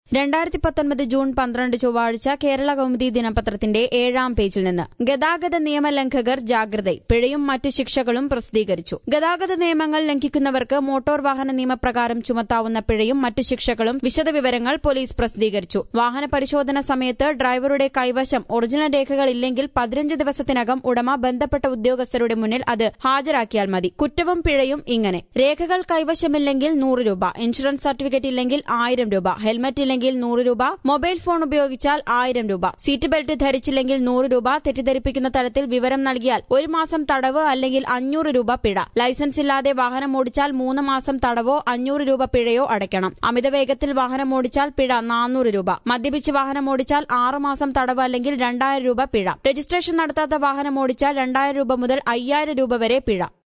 രണ്ടായിരത്തി പത്തൊൻപത് ജൂൺ പന്ത്രണ്ട് ചൊവ്വാഴ്ച കേരള കൗമുദി ദിനപത്രത്തിന്റെ ഏഴാം പേജിൽ നിന്ന് ഗതാഗത നിയമലംഘകർ ജാഗ്രത പിഴയും മറ്റ് ശിക്ഷകളും പ്രസിദ്ധീകരിച്ചു ഗതാഗത നിയമങ്ങൾ ലംഘിക്കുന്നവർക്ക് മോട്ടോർ വാഹന നിയമപ്രകാരം ചുമത്താവുന്ന പിഴയും മറ്റ് ശിക്ഷകളും വിശദവിവരങ്ങൾ പോലീസ് പ്രസിദ്ധീകരിച്ചു വാഹന പരിശോധന സമയത്ത് ഡ്രൈവറുടെ കൈവശം ഒറിജിനൽ രേഖകൾ ഇല്ലെങ്കിൽ പതിനഞ്ച് ദിവസത്തിനകം ഉടമ ബന്ധപ്പെട്ട ഉദ്യോഗസ്ഥരുടെ മുന്നിൽ അത് ഹാജരാക്കിയാൽ മതി കുറ്റവും പിഴയും ഇങ്ങനെ രേഖകൾ കൈവശമില്ലെങ്കിൽ നൂറ് രൂപ ഇൻഷുറൻസ് സർട്ടിഫിക്കറ്റ് ഇല്ലെങ്കിൽ ആയിരം രൂപ ഹെൽമറ്റ് ഇല്ലെങ്കിൽ നൂറ് രൂപ മൊബൈൽ ഫോൺ ഉപയോഗിച്ചാൽ ആയിരം രൂപ സീറ്റ് ബെൽറ്റ് ധരിച്ചില്ലെങ്കിൽ നൂറ് രൂപ തെറ്റിദ്ധരിപ്പിക്കുന്ന തരത്തിൽ വിവരം നൽകിയാൽ ഒരു മാസം തടവ് അല്ലെങ്കിൽ അഞ്ഞൂറ് രൂപ പിഴ ലൈസൻസ് ഇല്ലാതെ വാഹനം ഓടിച്ചാൽ മൂന്ന് മാസം തടവോ അഞ്ഞൂറ് രൂപ പിഴയോ അടയ്ക്കണം അമിത വേഗത്തിൽ വാഹനം ഓടിച്ചാൽ പിഴ നാനൂറ് രൂപ മദ്യപിച്ച് വാഹനം ഓടിച്ചാൽ ആറ് മാസം തടവ് അല്ലെങ്കിൽ രണ്ടായിരം രൂപ പിഴ രജിസ്ട്രേഷൻ നടത്താത്ത വാഹനം ഓടിച്ചാൽ രണ്ടായിരം രൂപ മുതൽ അയ്യായിരം രൂപ വരെ പിഴ